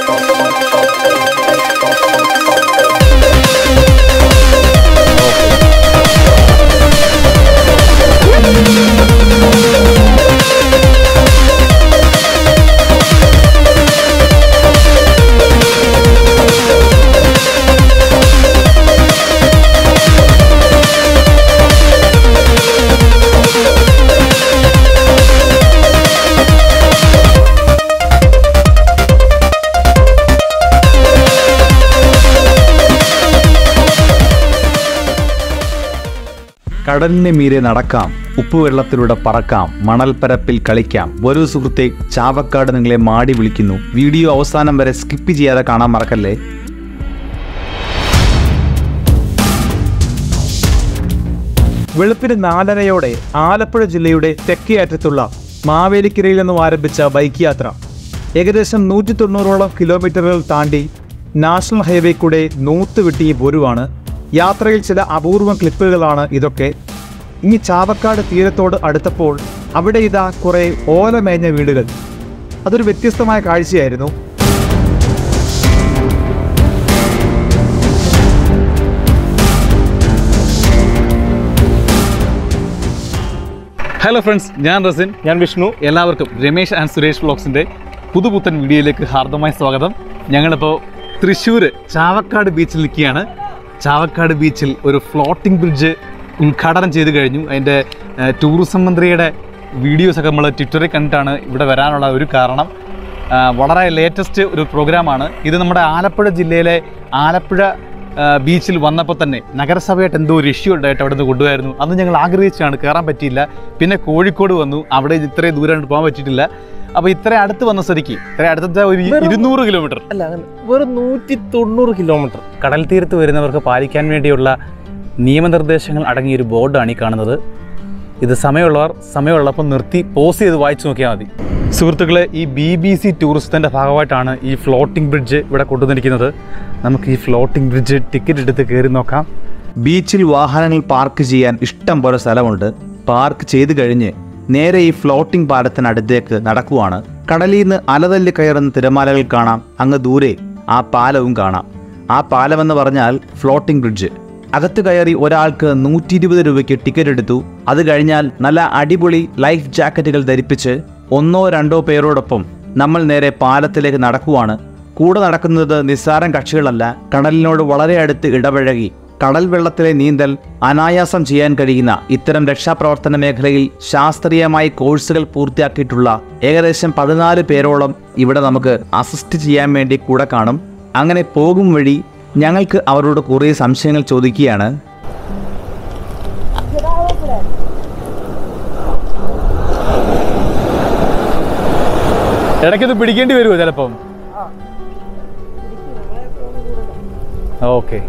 കടലിന് മീരെ നടക്കാം ഉപ്പുവെള്ളത്തിലൂടെ പറക്കാം മണൽപ്പരപ്പിൽ കളിക്കാം ഒരു സുഹൃത്തെ ചാവക്കാട് നിങ്ങളെ മാടി വിളിക്കുന്നു വീഡിയോ അവസാനം വരെ സ്കിപ്പ് ചെയ്യാതെ കാണാൻ മറക്കല്ലേ വെളുപ്പിന് നാലരയോടെ ആലപ്പുഴ ജില്ലയുടെ തെക്കേ അറ്റത്തുള്ള മാവേലിക്കരയിൽ നിന്നും ആരംഭിച്ച ബൈക്ക് യാത്ര ഏകദേശം നൂറ്റി തൊണ്ണൂറോളം കിലോമീറ്ററുകൾ താണ്ടി നാഷണൽ ഹൈവേ കൂടെ നൂത്തുവിട്ടിയ ബൊരുവാണ് യാത്രയിൽ ചില അപൂർവം ക്ലിപ്പുകളാണ് ഇതൊക്കെ ഇനി ചാവക്കാട് തീരത്തോട് അടുത്തപ്പോൾ അവിടെ ഇതാ കുറെ ഓലമേഞ്ഞ വീടുകൾ അതൊരു വ്യത്യസ്തമായ കാഴ്ചയായിരുന്നു ഹലോ ഫ്രണ്ട്സ് ഞാൻ റസിൻ ഞാൻ വിഷ്ണു എല്ലാവർക്കും രമേശ് ആൻഡ് സുരേഷ് വ്ളോഗ്സിൻ്റെ പുതുപുത്തൻ വീഡിയോയിലേക്ക് ഹാർദമായ സ്വാഗതം ഞങ്ങളിപ്പോൾ തൃശ്ശൂർ ചാവക്കാട് ബീച്ചിൽ നിൽക്കുകയാണ് ചാവക്കാട് ബീച്ചിൽ ഒരു ഫ്ലോട്ടിംഗ് ബ്രിഡ്ജ് ഉദ്ഘാടനം ചെയ്ത് കഴിഞ്ഞു അതിൻ്റെ ഏഹ്, ടൂറിസം മന്ത്രിയുടെ വീഡിയോസൊക്കെ നമ്മൾ ട്വിറ്ററിൽ കണ്ടിട്ടാണ് ഇവിടെ വരാനുള്ള ഒരു കാരണം ആ, വളരെ ലേറ്റസ്റ്റ് ഒരു പ്രോഗ്രാമാണ് ഇത് നമ്മുടെ ആലപ്പുഴ ജില്ലയിലെ ആലപ്പുഴ ആ, ബീച്ചിൽ വന്നപ്പോൾ തന്നെ നഗരസഭയായിട്ട് എന്തോ ഒരു ഇഷ്യൂ ഉണ്ടായിട്ട് അവിടെ നിന്ന് കൊണ്ടുപോയിരുന്നു അന്ന് ഞങ്ങൾ ആഗ്രഹിച്ചാണ് കയറാൻ പറ്റിയില്ല പിന്നെ കോഴിക്കോട് വന്നു അവിടെ ഇത്രയും ദൂരം പോകാൻ പറ്റിയിട്ടില്ല അപ്പോൾ ഇത്രയും അടുത്ത് വന്ന സ്ഥിതിക്ക് ഇത്രയും അടുത്ത ഒരു ഇരുന്നൂറ് കിലോമീറ്റർ അല്ല അങ്ങനെ വെറും നൂറ്റി തൊണ്ണൂറ് കിലോമീറ്റർ കടൽ തീരത്ത് വരുന്നവർക്ക് പാലിക്കാൻ വേണ്ടിയുള്ള നിയമനിർദ്ദേശങ്ങൾ അടങ്ങിയ ഒരു ബോർഡാണ് ഈ കാണുന്നത് ഇത് സമയമുള്ളവർ സമയമുള്ളപ്പോൾ നിർത്തി പോസ് ചെയ്ത് വായിച്ചു നോക്കിയാൽ മതി സുഹൃത്തുക്കളെ ഈ ബി ബി സി ടൂറിസത്തിൻ്റെ ഭാഗമായിട്ടാണ് ഈ ഫ്ലോട്ടിംഗ് ബ്രിഡ്ജ് ഇവിടെ കൊണ്ടുവന്നിരിക്കുന്നത് നമുക്ക് ഈ ഫ്ലോട്ടിംഗ് ബ്രിഡ്ജ് ടിക്കറ്റ് എടുത്ത് കയറി നോക്കാം ബീച്ചിൽ വാഹനങ്ങൾ പാർക്ക് ചെയ്യാൻ ഇഷ്ടം പോലെ സ്ഥലമുണ്ട് പാർക്ക് ചെയ്തു കഴിഞ്ഞ് നേരെ ഈ ഫ്ലോട്ടിംഗ് പാലത്തിനടുത്തേക്ക് നടക്കുവാണ് കടലിൽ നിന്ന് അലതല്ലി കയറുന്ന തിരമാലകൾ കാണാം അങ്ങ് ദൂരെ ആ പാലവും കാണാം ആ പാലമെന്ന് പറഞ്ഞാൽ ഫ്ലോട്ടിംഗ് ബ്രിഡ്ജ് അകത്ത് കയറി ഒരാൾക്ക് നൂറ്റി ഇരുപത് രൂപയ്ക്ക് ടിക്കറ്റ് എടുത്തു അത് കഴിഞ്ഞാൽ നല്ല അടിപൊളി ലൈഫ് ജാക്കറ്റുകൾ ധരിപ്പിച്ച് ഒന്നോ രണ്ടോ പേരോടൊപ്പം നമ്മൾ നേരെ പാലത്തിലേക്ക് നടക്കുവാണ് കൂടെ നടക്കുന്നത് നിസ്സാരം കക്ഷികളല്ല കടലിനോട് വളരെ അടുത്ത് ഇടപഴകി കടൽ വെള്ളത്തിലെ നീന്തൽ അനായാസം ചെയ്യാൻ കഴിയുന്ന ഇത്തരം രക്ഷാപ്രവർത്തന മേഖലയിൽ ശാസ്ത്രീയമായി കോഴ്സുകൾ പൂർത്തിയാക്കിയിട്ടുള്ള ഏകദേശം പതിനാല് പേരോളം ഇവിടെ നമുക്ക് അസിസ്റ്റ് ചെയ്യാൻ വേണ്ടി കൂടെ കാണും അങ്ങനെ പോകും വഴി ഞങ്ങൾക്ക് അവരോട് കുറേ സംശയങ്ങൾ ചോദിക്കുകയാണ് ഇടയ്ക്കത് പിടിക്കേണ്ടി വരുമോ ചിലപ്പം ഓക്കെ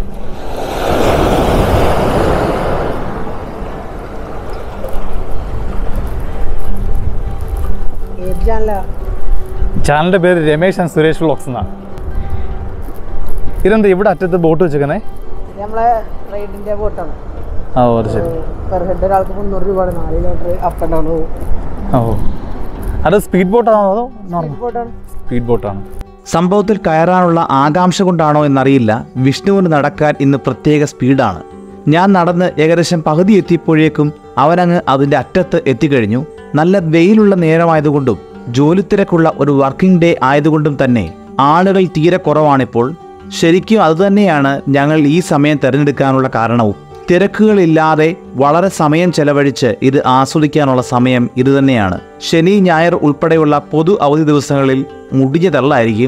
ചാനലിൻ്റെ പേര് രമേശ് ആൻഡ് സുരേഷ് വ്ളോഗ്സ് എന്നാണ് ഇതെന്താ ഇവിടെ അറ്റത്ത് ബോട്ട് വെച്ചേക്കുന്നേ നമ്മളെ റൈഡിന്റെ ബോട്ടാണ് ആ ഓ അത് ശരി പെർ ഹെഡ് ഒരാൾക്ക് മുന്നൂറ് രൂപയാണ് നാല് കിലോമീറ്റർ അപ്പ് ആൻഡ് ഡൗൺ പോകും ഓ അത് സ്പീഡ് ബോട്ടാണോ അതോ നോർമൽ ബോട്ടാണ് സ്പീഡ് ബോട്ടാണ് സംഭവത്തിൽ കയറാനുള്ള ആകാംക്ഷ കൊണ്ടാണോ എന്നറിയില്ല വിഷ്ണുവിന് നടക്കാൻ ഇന്ന് പ്രത്യേക സ്പീഡാണ് ഞാൻ നടന്ന് ഏകദേശം പകുതി എത്തിയപ്പോഴേക്കും അവനങ്ങ് അതിൻ്റെ അറ്റത്ത് എത്തിക്കഴിഞ്ഞു നല്ല വെയിലുള്ള നേരമായതുകൊണ്ടും ജോലിത്തിരക്കുള്ള ഒരു വർക്കിംഗ് ഡേ ആയതുകൊണ്ടും തന്നെ ആളുകൾ തീരെ കുറവാണിപ്പോൾ ശരിക്കും അതുതന്നെയാണ് ഞങ്ങൾ ഈ സമയം തിരഞ്ഞെടുക്കാനുള്ള കാരണവും തിരക്കുകളില്ലാതെ വളരെ സമയം ചെലവഴിച്ച് ഇത് ആസ്വദിക്കാനുള്ള സമയം ഇതുതന്നെയാണ് ശനി ഞായർ ഉൾപ്പെടെയുള്ള പൊതു അവധി ദിവസങ്ങളിൽ മുടിഞ്ഞ തള്ളായിരിക്കും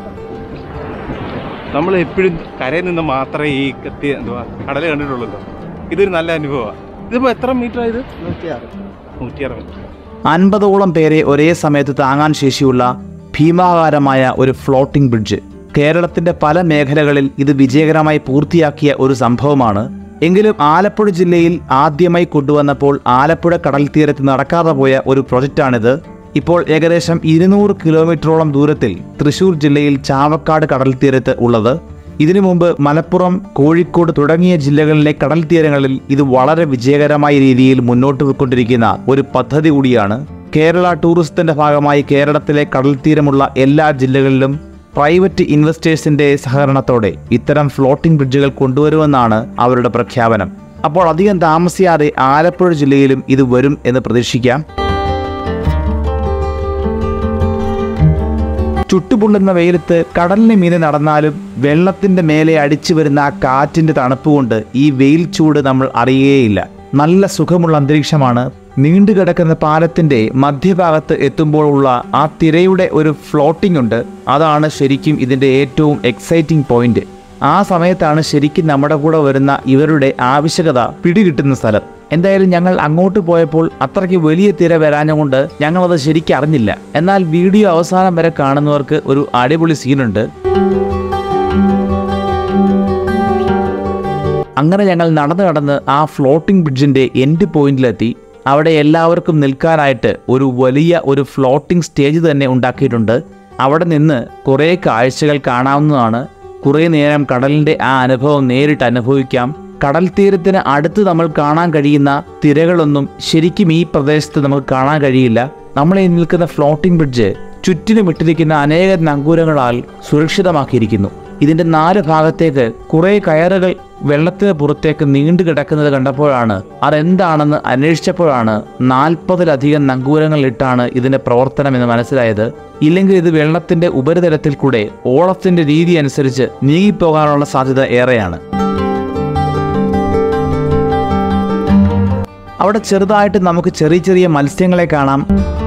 നമ്മൾ എപ്പോഴും കരയിൽ നിന്ന് മാത്രമേ ഈ കത്തി എന്തുവാ കടൽ കണ്ടിട്ടുള്ളൂ ഇതൊരു നല്ല അനുഭവമാണ് ഇതിപ്പോൾ എത്ര മീറ്റർ ആയത് നൂറ്റിയാറ് നൂറ്റിയാറ് മീറ്റർ അൻപതോളം പേരെ ഒരേ സമയത്ത് താങ്ങാൻ ശേഷിയുള്ള ഭീമാകാരമായ ഒരു ഫ്ലോട്ടിംഗ് ബ്രിഡ്ജ് കേരളത്തിന്റെ പല മേഖലകളിൽ ഇത് വിജയകരമായി പൂർത്തിയാക്കിയ ഒരു സംഭവമാണ് എങ്കിലും ആലപ്പുഴ ജില്ലയിൽ ആദ്യമായി കൊണ്ടുവന്നപ്പോൾ ആലപ്പുഴ കടൽ തീരത്ത് നടക്കാതെ പോയ ഒരു പ്രൊജക്റ്റാണിത് ഇപ്പോൾ ഏകദേശം ഇരുന്നൂറ് കിലോമീറ്ററോളം ദൂരത്തിൽ തൃശൂർ ജില്ലയിൽ ചാവക്കാട് കടൽ തീരത്ത് ഉള്ളത് ഇതിനു മുമ്പ് മലപ്പുറം കോഴിക്കോട് തുടങ്ങിയ ജില്ലകളിലെ കടൽ തീരങ്ങളിൽ ഇത് വളരെ വിജയകരമായ രീതിയിൽ മുന്നോട്ട് പോയിക്കൊണ്ടിരിക്കുന്ന ഒരു പദ്ധതി കൂടിയാണ് കേരള ടൂറിസത്തിന്റെ ഭാഗമായി കേരളത്തിലെ കടൽ തീരമുള്ള എല്ലാ ജില്ലകളിലും പ്രൈവറ്റ് ഇൻവെസ്റ്റേഴ്സിന്റെ സഹകരണത്തോടെ ഇത്തരം ഫ്ലോട്ടിംഗ് ബ്രിഡ്ജുകൾ കൊണ്ടുവരുമെന്നാണ് അവരുടെ പ്രഖ്യാപനം അപ്പോൾ അധികം താമസിയാതെ ആലപ്പുഴ ജില്ലയിലും ഇത് വരും എന്ന് പ്രതീക്ഷിക്കാം ചുട്ടുപൊള്ളുന്ന വെയിലത്ത് കടലിന് മീതെ നടന്നാലും വെള്ളത്തിന്റെ മേലെ അടിച്ചു വരുന്ന ആ കാറ്റിന്റെ തണുപ്പ് കൊണ്ട് ഈ വെയിൽ ചൂട് നമ്മൾ അറിയുകയില്ല നല്ല സുഖമുള്ള അന്തരീക്ഷമാണ് നീണ്ടുകിടക്കുന്ന പാലത്തിന്റെ മധ്യഭാഗത്ത് എത്തുമ്പോഴുള്ള ആ തിരയുടെ ഒരു ഫ്ലോട്ടിംഗ് ഉണ്ട് അതാണ് ശരിക്കും ഇതിന്റെ ഏറ്റവും എക്സൈറ്റിംഗ് പോയിന്റ് ആ സമയത്താണ് ശരിക്കും നമ്മുടെ കൂടെ വരുന്ന ഇവരുടെ ആവശ്യകത പിടികിട്ടുന്ന സ്ഥലം എന്തായാലും ഞങ്ങൾ അങ്ങോട്ട് പോയപ്പോൾ അത്രയ്ക്ക് വലിയ തിര വരാഞ്ഞുകൊണ്ട് ഞങ്ങളത് ശരിക്കും അറിഞ്ഞില്ല എന്നാൽ വീഡിയോ അവസാനം വരെ കാണുന്നവർക്ക് ഒരു അടിപൊളി സീനുണ്ട് അങ്ങനെ ഞങ്ങൾ നടന്നു നടന്ന് ആ ഫ്ലോട്ടിംഗ് ബ്രിഡ്ജിന്റെ എൻഡ് പോയിന്റിലെത്തി അവിടെ എല്ലാവർക്കും നിൽക്കാനായിട്ട് ഒരു വലിയ ഒരു ഫ്ലോട്ടിംഗ് സ്റ്റേജ് തന്നെ ഉണ്ടാക്കിയിട്ടുണ്ട് അവിടെ നിന്ന് കുറേ കാഴ്ചകൾ കാണാവുന്നതാണ് കുറേ നേരം കടലിന്റെ ആ അനുഭവം നേരിട്ട് അനുഭവിക്കാം കടൽ തീരത്തിന് അടുത്ത് നമ്മൾ കാണാൻ കഴിയുന്ന തിരകളൊന്നും ശരിക്കും ഈ പ്രദേശത്ത് നമുക്ക് കാണാൻ കഴിയില്ല നമ്മൾ ഈ നിൽക്കുന്ന ഫ്ലോട്ടിംഗ് ബ്രിഡ്ജ് ചുറ്റിനും ഇട്ടിരിക്കുന്ന അനേക നങ്കൂരങ്ങളാൽ സുരക്ഷിതമാക്കിയിരിക്കുന്നു ഇതിന്റെ നാല് ഭാഗത്തേക്ക് കുറേ കയറുകൾ വെള്ളത്തിന് പുറത്തേക്ക് നീണ്ടു കിടക്കുന്നത് കണ്ടപ്പോഴാണ് അതെന്താണെന്ന് അന്വേഷിച്ചപ്പോഴാണ് നാൽപ്പതിലധികം നങ്കൂരങ്ങൾ ഇട്ടാണ് ഇതിന്റെ പ്രവർത്തനം എന്ന് മനസ്സിലായത് ഇല്ലെങ്കിൽ ഇത് വെള്ളത്തിന്റെ ഉപരിതലത്തിൽ കൂടെ ഓളത്തിന്റെ രീതി അനുസരിച്ച് നീങ്ങിപ്പോകാനുള്ള സാധ്യത ഏറെയാണ് അവിടെ ചെറുതായിട്ട് നമുക്ക് ചെറിയ ചെറിയ മത്സ്യങ്ങളെ കാണാം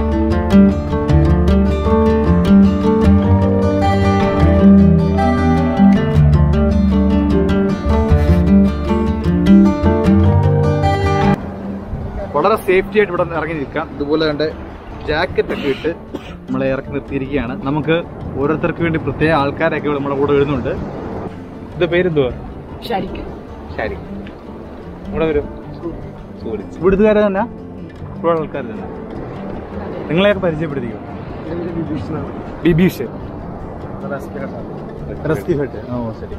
വളരെ സേഫ്റ്റി ആയിട്ട് ഇവിടെ ഇറങ്ങി നിൽക്കാം ഇതുപോലെ കണ്ട് ജാക്കറ്റ് ഒക്കെ ഇട്ട് നമ്മളെ ഇറക്കി നിർത്തിയിരിക്കുകയാണ് നമുക്ക് ഓരോരുത്തർക്ക് വേണ്ടി പ്രത്യേക ആൾക്കാരൊക്കെ ഇവിടെ നമ്മുടെ കൂടെ വരുന്നുണ്ട് ഇത് പേരെന്തുവാ ശരിക്കും ശരി ഇവിടെ വരും ഇവിടുത്തുകാരെ തന്നെ ഇവിടെ ആൾക്കാർ തന്നെ നിങ്ങളെയൊക്കെ പരിചയപ്പെടുത്തിക്കോ ബിബീഷ് റെസ്ക്യൂ ഹെഡ് ഓ ശരി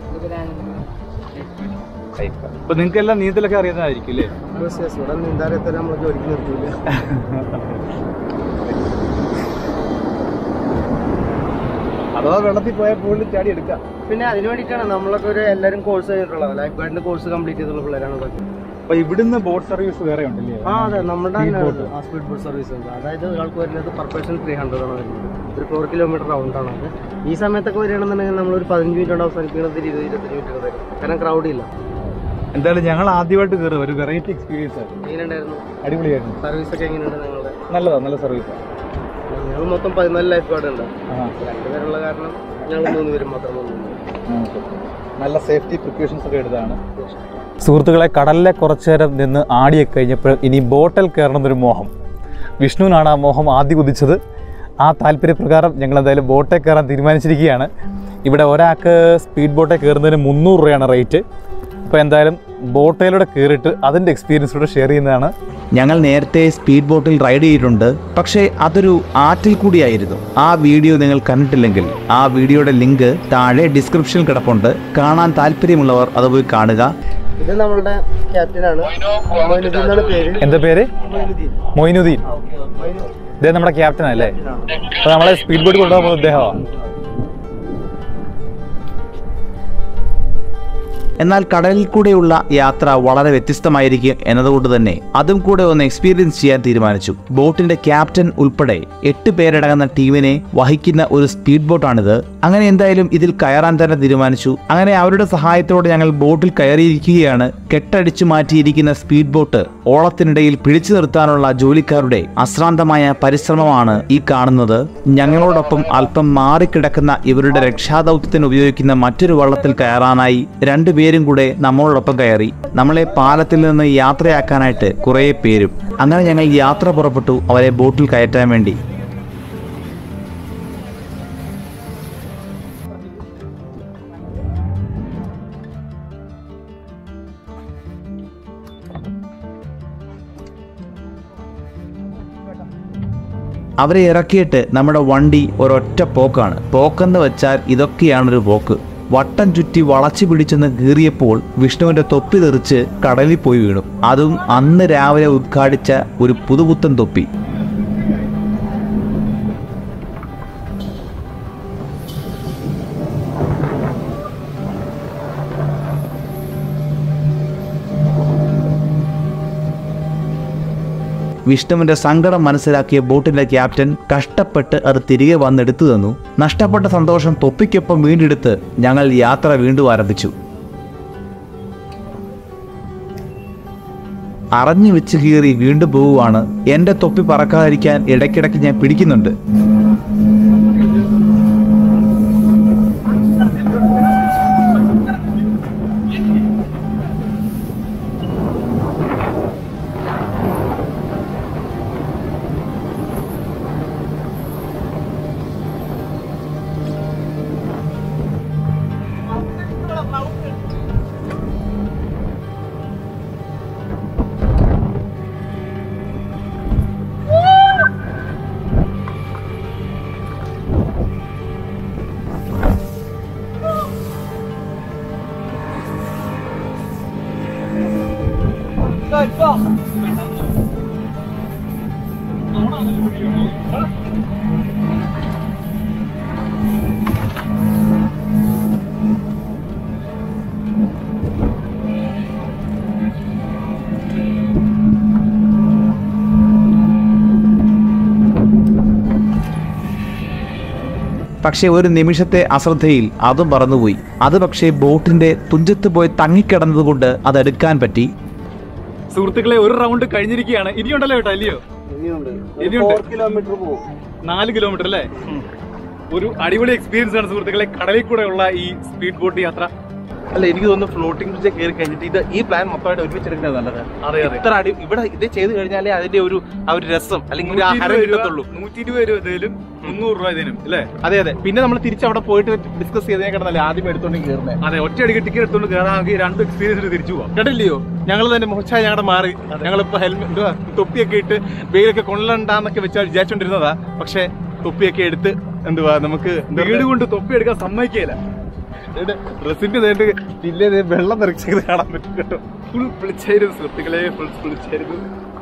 അപ്പൊ നിങ്ങൾക്ക് എല്ലാം നീന്തലൊക്കെ അറിയുന്നതായിരിക്കും അല്ലേ ഇവിടെ നീന്താരത്തന്നെ നമ്മൾ ജോലിക്ക് നിർത്തില്ല അഥവാ വെള്ളത്തിൽ പോയാൽ കൂടുതൽ ചാടി എടുക്കാം പിന്നെ അതിന് വേണ്ടിയിട്ടാണ് നമ്മളൊക്കെ ഒരു എല്ലാവരും കോഴ്സ് കഴിഞ്ഞിട്ടുള്ളത് ലൈഫ് ഗാർഡിന്റെ കോഴ്സ് കംപ്ലീറ്റ് ചെയ്തിട്ടുള്ള പിള്ളേരാണ് ഇതൊക്കെ അപ്പൊ ഇവിടുന്ന് ബോട്ട് സർവീസ് വേറെ ഉണ്ടല്ലേ ആ അതെ നമ്മുടെ Speed boat. Speed boat service ഉണ്ട് അതായത് ഒരാൾക്ക് വരുന്നത് പെർ പേഴ്സൺ ത്രീ ഹൺഡ്രഡ് ആണ് വരുന്നത് ഒരു ഫോർ കിലോമീറ്റർ റൗണ്ട് ആണ് അത് ഈ സമയത്തൊക്കെ വരികയാണെന്നുണ്ടെങ്കിൽ നമ്മൾ ഒരു പതിനഞ്ച് മിനിറ്റ് കൊണ്ട് അവസാനിപ്പിക്കുന്നത് ഇരുപത് ഇരുപത്തഞ്ച് മിനിറ്റ് തരും കാരണം ക്രൗഡ് ഇല്ല എന്തായാലും ഞങ്ങൾ ആദ്യമായിട്ട് കയറുക ഒരു വെറൈറ്റി എക്സ്പീരിയൻസ് ആണ് എങ്ങനെയുണ്ടായിരുന്നു അടിപൊളിയായിരുന്നു സർവീസ് ഒക്കെ എങ്ങനെയുണ്ട് നിങ്ങളുടെ നല്ലതാ നല്ല സർവീസ് ഞങ്ങൾ മൊത്തം പതിനാല് ലൈഫ് ഗാർഡ് ഉണ്ട് രണ്ടുപേരുള്ള കാരണം ഞങ്ങൾ മൂന്ന് പേരും മാത്രം വന്നു നല്ല സേഫ്റ്റി പ്രിക്കോഷൻസ് ഒക്കെ എടുത്താണ് സുഹൃത്തുക്കളെ കടലിലെ കുറച്ചു നേരം നിന്ന് ആടിയൊക്കെ കഴിഞ്ഞപ്പോൾ ഇനി ബോട്ടിൽ കയറണം എന്നൊരു മോഹം വിഷ്ണുവിനാണ് ആ മോഹം ആദ്യം ഉദിച്ചത് ആ താല്പര്യപ്രകാരം ഞങ്ങൾ എന്തായാലും ബോട്ടിൽ കയറാൻ തീരുമാനിച്ചിരിക്കുകയാണ് ഇവിടെ ഒരാൾക്ക് സ്പീഡ് ബോട്ടിൽ കയറുന്നതിന് മുന്നൂറ് രൂപയാണ് റേറ്റ് അപ്പോൾ എന്തായാലും ബോട്ടയിലൂടെ കയറിയിട്ട് അതിൻ്റെ എക്സ്പീരിയൻസ് കൂടെ ഷെയർ ചെയ്യുന്നതാണ് ഞങ്ങൾ നേരത്തെ സ്പീഡ് ബോട്ടിൽ റൈഡ് ചെയ്തിട്ടുണ്ട് പക്ഷേ അതൊരു ആറ്റിൽ കൂടിയായിരുന്നു ആ വീഡിയോ നിങ്ങൾ കണ്ടിട്ടില്ലെങ്കിൽ ആ വീഡിയോയുടെ ലിങ്ക് താഴെ ഡിസ്ക്രിപ്ഷനിൽ കിടപ്പുണ്ട് കാണാൻ താല്പര്യമുള്ളവർ അത് പോയി കാണുക ഇത് നമ്മളുടെ ക്യാപ്റ്റനാണ് മൊയിനുദ്ദീൻ എന്നാണ് പേര് എന്താ പേര് മൊയിനുദ്ദീൻ ഇദ്ദേഹം നമ്മുടെ ക്യാപ്റ്റൻ അല്ലേ അപ്പോൾ നമ്മളെ സ്പീഡ് ബോട്ട് കൊണ്ടുപോകാൻ പോകുന്നത് ഇദ്ദേഹമാണ് എന്നാൽ കടലിൽ കൂടെയുള്ള യാത്ര വളരെ വ്യത്യസ്തമായിരിക്കും എന്നതുകൊണ്ട് തന്നെ അതും കൂടെ ഒന്ന് എക്സ്പീരിയൻസ് ചെയ്യാൻ തീരുമാനിച്ചു ബോട്ടിന്റെ ക്യാപ്റ്റൻ ഉൾപ്പെടെ എട്ട് പേരടങ്ങുന്ന ടീമിനെ വഹിക്കുന്ന ഒരു സ്പീഡ് ബോട്ടാണിത് അങ്ങനെ എന്തായാലും ഇതിൽ കയറാൻ തന്നെ തീരുമാനിച്ചു അങ്ങനെ അവരുടെ സഹായത്തോടെ ഞങ്ങൾ ബോട്ടിൽ കയറിയിരിക്കുകയാണ് കെട്ടടിച്ചു മാറ്റിയിരിക്കുന്ന സ്പീഡ് ബോട്ട് ഓളത്തിനിടയിൽ പിടിച്ചു നിർത്താനുള്ള ജോലിക്കാരുടെ അശ്രാന്തമായ പരിശ്രമമാണ് ഈ കാണുന്നത് ഞങ്ങളോടൊപ്പം അല്പം മാറിക്കിടക്കുന്ന ഇവരുടെ രക്ഷാദൗത്യത്തിന് ഉപയോഗിക്കുന്ന മറ്റൊരു വള്ളത്തിൽ കയറാനായി രണ്ടുപേരും കൂടെ നമ്മളോടൊപ്പം കയറി നമ്മളെ പാലത്തിൽ നിന്ന് യാത്രയാക്കാനായിട്ട് കുറേ പേരും അങ്ങനെ ഞങ്ങൾ യാത്ര പുറപ്പെട്ടു അവരെ ബോട്ടിൽ കയറ്റാൻ വേണ്ടി അവരെ ഇറക്കിയിട്ട് നമ്മുടെ വണ്ടി ഒരൊറ്റ പോക്കാണ് പോക്കെന്ന് വെച്ചാൽ ഇതൊക്കെയാണ് ഒരു പോക്ക് വട്ടം ചുറ്റി വളച്ചു പിടിച്ചെന്ന് കീറിയപ്പോൾ വിഷ്ണുവിന്റെ തൊപ്പി തെറിച്ച് കടലിൽ പോയി വീണു അതും അന്ന് രാവിലെ ഉദ്ഘാടിച്ച ഒരു പുതുപുത്തൻ തൊപ്പി വിഷ്ണുവിന്റെ സങ്കടം മനസ്സിലാക്കിയ ബോട്ടിന്റെ ക്യാപ്റ്റൻ കഷ്ടപ്പെട്ട് അത് തിരികെ വന്നെടുത്തു തന്നു നഷ്ടപ്പെട്ട സന്തോഷം തൊപ്പിക്കൊപ്പം വീണ്ടെടുത്ത് ഞങ്ങൾ യാത്ര വീണ്ടും ആരംഭിച്ചു അറിഞ്ഞു വെച്ച് കീറി വീണ്ടും പോവുകയാണ് എന്റെ തൊപ്പി പറക്കാതിരിക്കാൻ ഇടയ്ക്കിടയ്ക്ക് ഞാൻ പിടിക്കുന്നുണ്ട് പക്ഷേ ഒരു നിമിഷത്തെ അശ്രദ്ധയിൽ അതും പറന്നുപോയി അത് പക്ഷേ ബോട്ടിന്റെ തുഞ്ചത്ത് പോയി തങ്ങിക്കിടന്നതുകൊണ്ട് അതെടുക്കാൻ പറ്റി സുഹൃത്തുക്കളെ ഒരു റൗണ്ട് കഴിഞ്ഞിരിക്കുകയാണ് ഇനിയുണ്ടല്ലോ കേട്ടോ അല്ലയോ ഇനിയുണ്ട് ഇനിയുണ്ട്. ഫോർ കിലോമീറ്റർ പോകും നാല് കിലോമീറ്റർ അല്ലേ ഒരു അടിപൊളി എക്സ്പീരിയൻസ് ആണ് സുഹൃത്തുക്കളെ കടലിൽ കൂടെ ഉള്ള ഈ സ്പീഡ് ബോട്ട് യാത്ര അല്ല എനിക്ക് തോന്നുന്നു ഫ്ലോട്ടിംഗ് ബ്രിഡ്ജ് കയറി കഴിഞ്ഞിട്ട് ഇത് ഈ പ്ലാൻ മൊത്തമായിട്ട് ഒരുമിച്ചെടുക്കുന്നത് നല്ലത് അതെ അതെ ഇത്ര അടി ഇവിടെ ഇത് ചെയ്ത് കഴിഞ്ഞാലേ അതിന്റെ ഒരു ആ ഒരു രസം അല്ലെങ്കിൽ ഒരു ആഹാരം കിട്ടത്തുള്ളൂ നൂറ്റി ഇരുപത് രൂപ ഇതിലും മുന്നൂറ് രൂപ ഇതിനും അല്ലേ അതെ അതെ പിന്നെ നമ്മൾ തിരിച്ച് അവിടെ പോയിട്ട് ഡിസ്കസ് ചെയ്തേ കിടന്നല്ലേ ആദ്യം എടുത്തോണ്ട് കയറുന്നത് അതെ ഒറ്റയടിക്ക് ടിക്കറ്റ് എടുത്തോണ്ട് കയറാമെങ്കിൽ രണ്ട് എക്സ്പീരിയൻസിൽ തിരിച്ചു പോവാം കേട്ടില്ലയോ ഞങ്ങൾ തന്നെ മോശമായി ഞങ്ങളുടെ മാറി ഞങ്ങളിപ്പോ ഹെൽമെറ്റ് തൊപ്പിയൊക്കെ ഇട്ട് വെയിലൊക്കെ കൊള്ളണ്ടെന്നൊക്കെ വെച്ചാൽ വിചാരിച്ചോണ്ടിരുന്നതാ പക്ഷെ തൊപ്പിയൊക്കെ എടുത്ത് എന്തുവാ നമുക്ക് വീട് കൊണ്ട് തൊപ്പി എടുക്കാൻ സമ്മതിക്കുകയില്ല ഡ്രസ്സിന്റെ നേരിട്ട് ജില്ലയിൽ വെള്ളം നിറച്ചത് കാണാൻ പറ്റും കേട്ടോ ഫുൾ വിളിച്ചായിരുന്നു സുഹൃത്തുക്കളെ ഫുൾ വിളിച്ചായിരുന്നു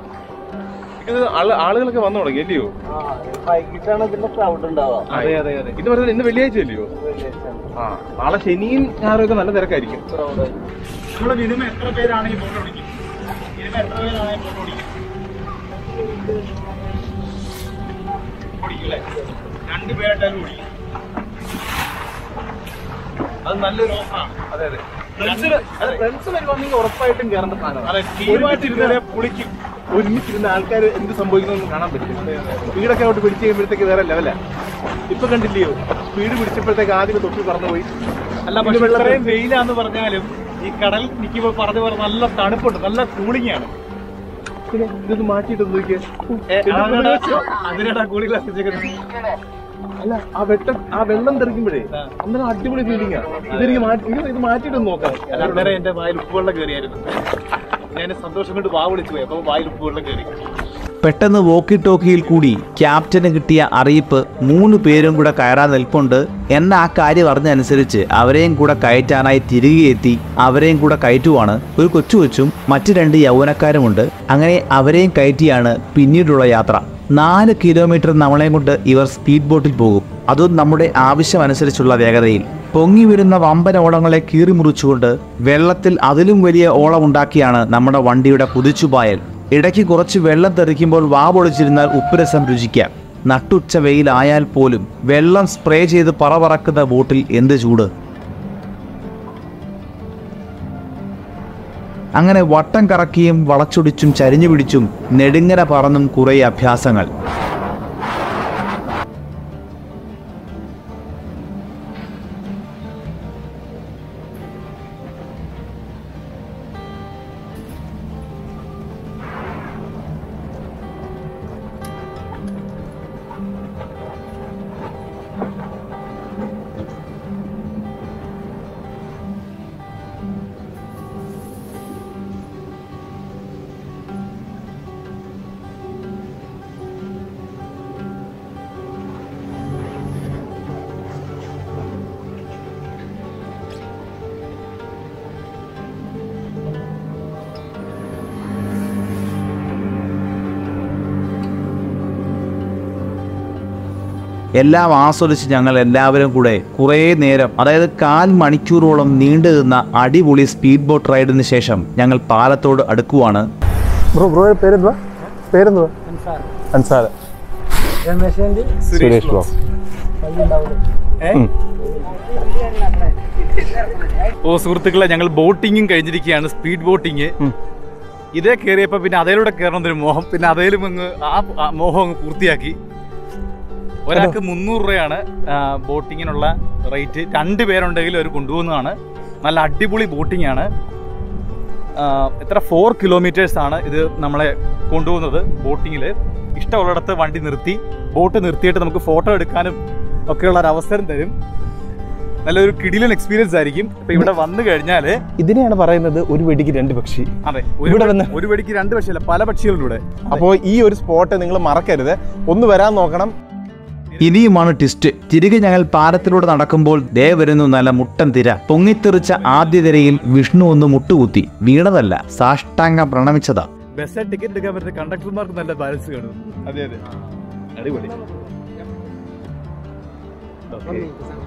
ഇത് ആള്- ആളുകളൊക്കെ വന്നു തുടങ്ങി അല്ലയോ വൈകിട്ടാണ് ഇതിന്റെ ക്രൗഡ് ഉണ്ടാവുക അതെ അതെ അതെ ഇത് പറയുന്നത് ഇന്ന് വെള്ളിയാഴ്ച അല്ലയോ ആ നാളെ ശനിയും ഞായറൊക്കെ നല്ല തിരക്കായിരിക്കും നമ്മുടെ മിനിമം എത്ര പേരാണ് ഈ ബോട്ട് ഓടിക്കും മിനിമം എത്ര പേരാണ് ഈ ബോട്ട് ഓടിക്കും ഓടിക്കില്ലേ രണ്ടുപേരായിട്ടാലും ഓടിക്കും അത് നല്ലൊരു ഓഫറാണ് അതെ അതെ ഫ്രണ്ട്സിന് ഫ്രണ്ട്സ് വരുവാണെങ്കിൽ ഉറപ്പായിട്ടും കയറേണ്ട സാധനം അതെ ടീമായിട്ടിരുന്നാലേ പുളിക്കും ഒരുമിച്ചിരുന്ന ആൾക്കാർ എന്ത് സംഭവിക്കുന്നൊന്നും കാണാൻ പറ്റും സ്പീഡൊക്കെ അവിടെ പിടിച്ച് കഴിയുമ്പോഴത്തേക്ക് വേറെ ലെവല ഇപ്പൊ കണ്ടില്ലയോ സ്പീഡ് പിടിച്ചപ്പോഴത്തേക്ക് ആദ്യം തൊപ്പി പറന്നുപോയി അല്ല പക്ഷെ ഇത്രയും വെയിലാന്ന് പറഞ്ഞാലും ഈ കടൽ നിൽക്കുമ്പോൾ പറഞ്ഞു പോലെ നല്ല തണുപ്പുണ്ട് നല്ല കൂളിംഗ് ആണ് പിന്നെ ഇതൊന്ന് മാറ്റിയിട്ട് നോക്കിയേ അതിനാണ് കൂളിംഗ് ഗ്ലാസ് വെച്ചേക്കുന്നത് അല്ല ആ വെട്ടം ആ വെള്ളം തെറിക്കുമ്പോഴേ അന്നേരം അടിപൊളി ഫീലിംഗാ ഇതെനിക്ക് മാറ്റി ഇത് ഇത് മാറ്റിയിട്ടൊന്ന് നോക്കാം അല്ല അന്നേരം എന്റെ വായിൽ ഉപ്പുവെള്ളം കയറിയായിരുന്നു ഞാൻ സന്തോഷം കൊണ്ട് വാ വിളിച്ചു പോയി അപ്പൊ വായിൽ ഉപ്പുവെള്ളം കയറി പെട്ടെന്ന് വോക്കി ടോക്കിയിൽ കൂടി ക്യാപ്റ്റന് കിട്ടിയ അറിയിപ്പ് മൂന്ന് പേരും കൂടെ കയറാൻ നിൽപ്പുണ്ട് എന്ന ആ കാര്യം അറിഞ്ഞനുസരിച്ച് അവരെയും കൂടെ കയറ്റാനായി തിരികെ എത്തി അവരെയും കൂടെ കയറ്റുവാണ് ഒരു കൊച്ചു കൊച്ചും മറ്റു രണ്ട് യൗവനക്കാരുമുണ്ട് അങ്ങനെ അവരെയും കയറ്റിയാണ് പിന്നീടുള്ള യാത്ര നാല് കിലോമീറ്റർ നമ്മളെയും കൊണ്ട് ഇവർ സ്പീഡ് ബോട്ടിൽ പോകും അതും നമ്മുടെ ആവശ്യമനുസരിച്ചുള്ള വേഗതയിൽ പൊങ്ങി വരുന്ന വമ്പൻ ഓളങ്ങളെ കീറിമുറിച്ചുകൊണ്ട് വെള്ളത്തിൽ അതിലും വലിയ ഓളമുണ്ടാക്കിയാണ് നമ്മുടെ വണ്ടിയുടെ കുതിച്ചുപായൽ ഇടയ്ക്ക് കുറച്ച് വെള്ളം തെറിക്കുമ്പോൾ വാ പൊളിച്ചിരുന്നാൽ ഉപ്പുരസം രുചിക്കാം നട്ടുച്ച വെയിലായാൽ പോലും വെള്ളം സ്പ്രേ ചെയ്ത് പറപറക്കുന്ന ബോട്ടിൽ എന്ത് ചൂട് അങ്ങനെ വട്ടം കറക്കിയും വളച്ചൊടിച്ചും ചരിഞ്ഞു പിടിച്ചും നെടുങ്ങര പറന്നും കുറേ അഭ്യാസങ്ങൾ എല്ലാം ആസ്വദിച്ച് ഞങ്ങൾ എല്ലാവരും കൂടെ കുറേ നേരം അതായത് കാൽ മണിക്കൂറോളം നീണ്ടു നിന്ന അടിപൊളി സ്പീഡ് ബോട്ട് റൈഡിന് ശേഷം ഞങ്ങൾ പാലത്തോട് അടുക്കുവാണ് ബ്രോ ബ്രോ പേര് എന്തുവാ പേരെന്തുവാ അൻസാർ സുരേഷ് ബ്ലോ ഓ സുഹൃത്തുക്കളെ ഞങ്ങൾ ബോട്ടിങ്ങും കഴിഞ്ഞിരിക്കുകയാണ് സ്പീഡ് ബോട്ടിങ് ഇതേ കയറിയപ്പോൾ പിന്നെ അതേലൂടെ കയറണമെന്നൊരു മോഹം പിന്നെ അതേലും അങ്ങ് ആ ആ മോഹം അങ്ങ് പൂർത്തിയാക്കി ഒരാൾക്ക് മുന്നൂറ് രൂപയാണ് ആ, ബോട്ടിങ്ങിനുള്ള റേറ്റ് രണ്ട് പേരുണ്ടെങ്കിൽ അവർ കൊണ്ടുപോകുന്നതാണ് നല്ല അടിപൊളി ബോട്ടിംഗ് ആണ് ആ, എത്ര ഫോർ കിലോമീറ്റേഴ്സ് ആണ് ഇത് നമ്മളെ കൊണ്ടുപോകുന്നത് ബോട്ടിങ്ങിൽ ഇഷ്ടമുള്ളിടത്ത് വണ്ടി നിർത്തി ബോട്ട് നിർത്തിയിട്ട് നമുക്ക് ഫോട്ടോ എടുക്കാനും ഒക്കെയുള്ള ഒരു അവസരം തരും നല്ലൊരു കിടിലൻ എക്സ്പീരിയൻസ് ആയിരിക്കും ഇപ്പൊ ഇവിടെ വന്നു കഴിഞ്ഞാൽ ഇതിനെയാണ് പറയുന്നത് ഒരു വെടിക്ക് രണ്ട് പക്ഷി അതെ ഒരു ഇവിടെ വന്ന് ഒരു വെടിക്ക് രണ്ട് പക്ഷിയല്ല പല പക്ഷികളിലൂടെ അപ്പോൾ ഈ ഒരു സ്പോട്ട് നിങ്ങൾ മറക്കരുത് ഒന്ന് വരാൻ നോക്കണം ഇനിയുമാണ് ട്വിസ്റ്റ് തിരികെ ഞങ്ങൾ പാലത്തിലൂടെ നടക്കുമ്പോൾ ദേ വരുന്നു നല്ല മുട്ടൻ തിര പൊങ്ങിത്തെറിച്ച ആദ്യ തിരയിൽ വിഷ്ണു ഒന്ന് മുട്ടുകുത്തി വീണതല്ല സാഷ്ടാംഗം പ്രണമിച്ചതാ ബസ് ടിക്കറ്റ് എടുക്കാൻ പറ്റുന്ന കണ്ടക്ടർമാർക്ക് നല്ല ബാലൻസ് കാണും അതെ അതെ അടിപൊളി Okay.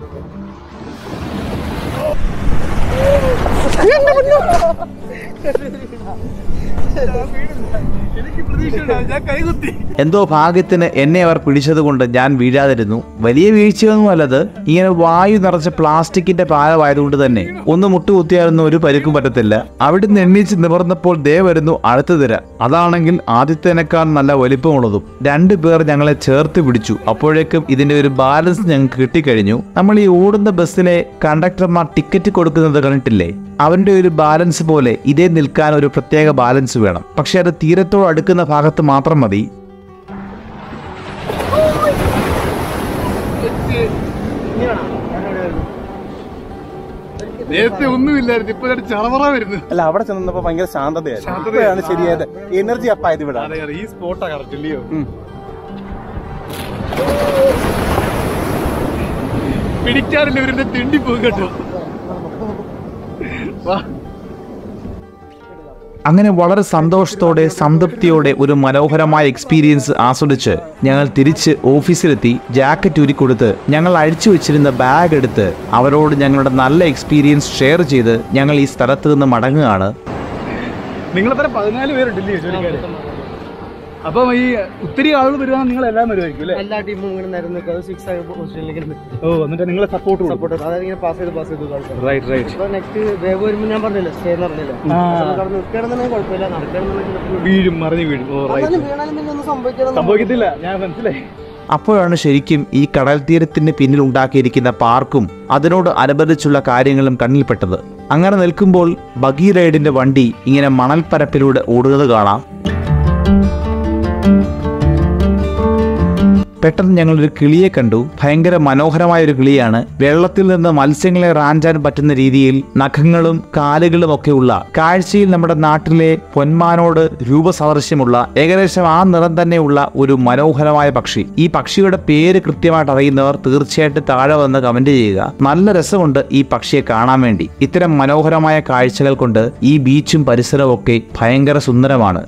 എന്തോ ഭാഗ്യത്തിന് എന്നെ അവർ പിടിച്ചതുകൊണ്ട് ഞാൻ വീഴാതിരുന്നു വലിയ വീഴ്ചയൊന്നും അല്ലത് ഇങ്ങനെ വായു നിറച്ച പ്ലാസ്റ്റിക്കിന്റെ പാലമായതുകൊണ്ട് തന്നെ ഒന്ന് മുട്ടുകുത്തിയാലൊന്നും ഒരു പരിക്കും പറ്റത്തില്ല അവിടുന്ന് എണ്ണീച്ച് നിവർന്നപ്പോൾ ദേ വരുന്നു അടുത്ത തിര അതാണെങ്കിൽ ആദ്യത്തേനേക്കാൾ നല്ല വലിപ്പമുള്ളതും രണ്ടു പേർ ഞങ്ങളെ ചേർത്ത് പിടിച്ചു അപ്പോഴേക്കും ഇതിന്റെ ഒരു ബാലൻസ് ഞങ്ങൾക്ക് കിട്ടിക്കഴിഞ്ഞു നമ്മൾ ഈ ഓടുന്ന ബസ്സിലെ കണ്ടക്ടർമാർ ടിക്കറ്റ് കൊടുക്കുന്നത് കണ്ടിട്ടില്ലേ അവന്റെ ഒരു ബാലൻസ് പോലെ ഇതേ നിൽക്കാൻ ഒരു പ്രത്യേക ബാലൻസ് വേണം പക്ഷെ അത് തീരത്തോട് അടുക്കുന്ന ഭാഗത്ത് മാത്രം മതി നേരത്തെ ഒന്നുമില്ലായിരുന്നു ഇപ്പൊ ചളവറ വരുന്നു അല്ല അവിടെ ചെന്നപ്പോ ഭയങ്കര ശാന്തതയായിരുന്നു ഇപ്പോഴാണ് ശരിയായത് എനർജി അപ്പായത് ഇവിടെ അതെ അതെ ഈ സ്പോട്ടാ കറക്റ്റ് ഇല്ലയോ പിടിക്കാറില്ല ഇവരുടെ തിണ്ടി പോകും കേട്ടോ വാ. അങ്ങനെ വളരെ സന്തോഷത്തോടെ സംതൃപ്തിയോടെ ഒരു മനോഹരമായ എക്സ്പീരിയൻസ് ആസ്വദിച്ച് ഞങ്ങൾ തിരിച്ച് ഓഫീസിലെത്തി ജാക്കറ്റ് ഉരുക്കൊടുത്ത് ഞങ്ങൾ അഴിച്ചു വെച്ചിരുന്ന ബാഗ് എടുത്ത് അവരോട് ഞങ്ങളുടെ നല്ല എക്സ്പീരിയൻസ് ഷെയർ ചെയ്ത് ഞങ്ങൾ ഈ സ്ഥലത്ത് നിന്ന് മടങ്ങുകയാണ് നിങ്ങളെത്ര പതിനാല് പേരുണ്ടല്ലേ ജോലിക്കാര് അപ്പം ഈ ഒത്തിരി ആളുകൾ വരുവാ നിങ്ങൾ എല്ലാം വരുമായിരിക്കും അല്ലേ എല്ലാ ടീമും ഇങ്ങനെ നിരന്ന് സിക്സ് ആയി പൊസിഷനിലേക്ക് നിൽക്കും ഓ എന്നിട്ട് നിങ്ങളെ സപ്പോർട്ട് കൊടുക്കും സപ്പോർട്ട് അതായത് ഇങ്ങനെ പാസ് ചെയ്ത് പാസ് ചെയ്ത് കളിക്കാം റൈറ്റ് റൈറ്റ് ഇപ്പൊ നെക്സ്റ്റ് വേവ് വരുമ്പോൾ ഞാൻ പറഞ്ഞില്ല സ്റ്റേ എന്ന് പറഞ്ഞില്ല കടന്ന് നിൽക്കണമെന്നുണ്ടെങ്കിൽ കുഴപ്പമില്ല നടക്കണമെന്നുണ്ടെങ്കിൽ വീഴും മറിഞ്ഞു വീഴും ഓ റൈറ്റ് എന്നാലും വീണാലും പിന്നെ ഒന്നും സംഭവിക്കാതെ സംഭവിക്കത്തില്ല ഞാൻ മനസ്സിലായി അപ്പോഴാണ് ശരിക്കും ഈ കടൽ തീരത്തിന് പിന്നിൽ ഉണ്ടാക്കിയിരിക്കുന്ന പാർക്കും അതിനോട് അനുബന്ധിച്ചുള്ള കാര്യങ്ങളും കണ്ണിൽപ്പെട്ടത് അങ്ങനെ നിൽക്കുമ്പോൾ ബഗി റൈഡിന്റെ വണ്ടി ഇങ്ങനെ മണൽപ്പരപ്പിലൂടെ ഓടുന്നത് കാണാം പെട്ടെന്ന് ഞങ്ങളൊരു കിളിയെ കണ്ടു ഭയങ്കര മനോഹരമായ ഒരു കിളിയാണ് വെള്ളത്തിൽ നിന്ന് മത്സ്യങ്ങളെ റാഞ്ചാൻ പറ്റുന്ന രീതിയിൽ നഖങ്ങളും കാലുകളും ഒക്കെയുള്ള കാഴ്ചയിൽ നമ്മുടെ നാട്ടിലെ പൊന്മാനോട് രൂപസാദൃശ്യമുള്ള ഏകദേശം ആ നിറം തന്നെയുള്ള ഒരു മനോഹരമായ പക്ഷി ഈ പക്ഷിയുടെ പേര് കൃത്യമായിട്ട് അറിയുന്നവർ തീർച്ചയായിട്ടും താഴെ വന്ന് കമന്റ് ചെയ്യുക നല്ല രസമുണ്ട് ഈ പക്ഷിയെ കാണാൻ വേണ്ടി ഇത്തരം മനോഹരമായ കാഴ്ചകൾ കൊണ്ട് ഈ ബീച്ചും പരിസരവും ഒക്കെ ഭയങ്കര സുന്ദരമാണ്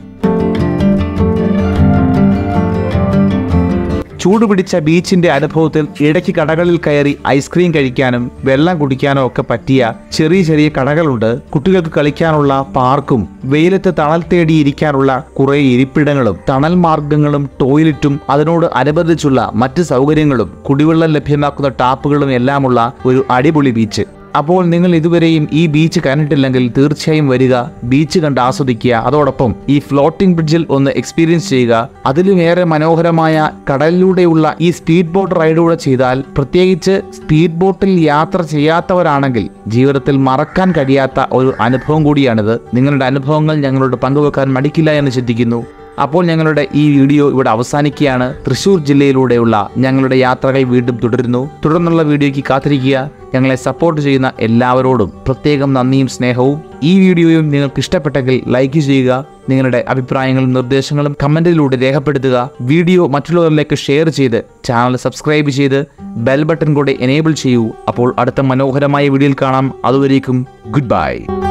ചൂടുപിടിച്ച ബീച്ചിന്റെ അനുഭവത്തിൽ ഇടയ്ക്ക് കടകളിൽ കയറി ഐസ്ക്രീം കഴിക്കാനും വെള്ളം കുടിക്കാനോ ഒക്കെ പറ്റിയ ചെറിയ ചെറിയ കടകളുണ്ട് കുട്ടികൾക്ക് കളിക്കാനുള്ള പാർക്കും വെയിലത്ത് തണൽ തേടി ഇരിക്കാനുള്ള കുറെ ഇരിപ്പിടങ്ങളും തണൽ മാർഗങ്ങളും ടോയ്ലറ്റും അതിനോട് അനുബന്ധിച്ചുള്ള മറ്റ് സൗകര്യങ്ങളും കുടിവെള്ളം ലഭ്യമാക്കുന്ന ടാപ്പുകളും എല്ലാമുള്ള ഒരു അടിപൊളി ബീച്ച് അപ്പോൾ നിങ്ങൾ ഇതുവരെയും ഈ ബീച്ച് കണ്ടിട്ടില്ലെങ്കിൽ തീർച്ചയായും വരിക ബീച്ച് കണ്ട് ആസ്വദിക്കുക അതോടൊപ്പം ഈ ഫ്ലോട്ടിംഗ് ബ്രിഡ്ജിൽ ഒന്ന് എക്സ്പീരിയൻസ് ചെയ്യുക അതിലും ഏറെ മനോഹരമായ കടലിലൂടെയുള്ള ഈ സ്പീഡ് ബോട്ട് റൈഡൂടെ ചെയ്താൽ പ്രത്യേകിച്ച് സ്പീഡ് ബോട്ടിൽ യാത്ര ചെയ്യാത്തവരാണെങ്കിൽ ജീവിതത്തിൽ മറക്കാൻ കഴിയാത്ത ഒരു അനുഭവം കൂടിയാണിത് നിങ്ങളുടെ അനുഭവങ്ങൾ ഞങ്ങളോട് പങ്കുവെക്കാൻ മടിക്കില്ല എന്ന് ചിന്തിക്കുന്നു അപ്പോൾ ഞങ്ങളുടെ ഈ വീഡിയോ ഇവിടെ അവസാനിക്കുകയാണ് തൃശൂർ ജില്ലയിലൂടെയുള്ള ഞങ്ങളുടെ യാത്രകൾ വീണ്ടും തുടരുന്നു തുടർന്നുള്ള വീഡിയോയ്ക്ക് കാത്തിരിക്കുക ഞങ്ങളെ സപ്പോർട്ട് ചെയ്യുന്ന എല്ലാവരോടും പ്രത്യേകം നന്ദിയും സ്നേഹവും ഈ വീഡിയോയും നിങ്ങൾക്ക് ഇഷ്ടപ്പെട്ടെങ്കിൽ ലൈക്ക് ചെയ്യുക നിങ്ങളുടെ അഭിപ്രായങ്ങളും നിർദ്ദേശങ്ങളും കമന്റിലൂടെ രേഖപ്പെടുത്തുക വീഡിയോ മറ്റുള്ളവരിലേക്ക് ഷെയർ ചെയ്ത് ചാനൽ സബ്സ്ക്രൈബ് ചെയ്ത് ബെൽ ബട്ടൺ കൂടെ എനേബിൾ ചെയ്യൂ അപ്പോൾ അടുത്ത മനോഹരമായ വീഡിയോയിൽ കാണാം അതുവരേക്കും ഗുഡ് ബൈ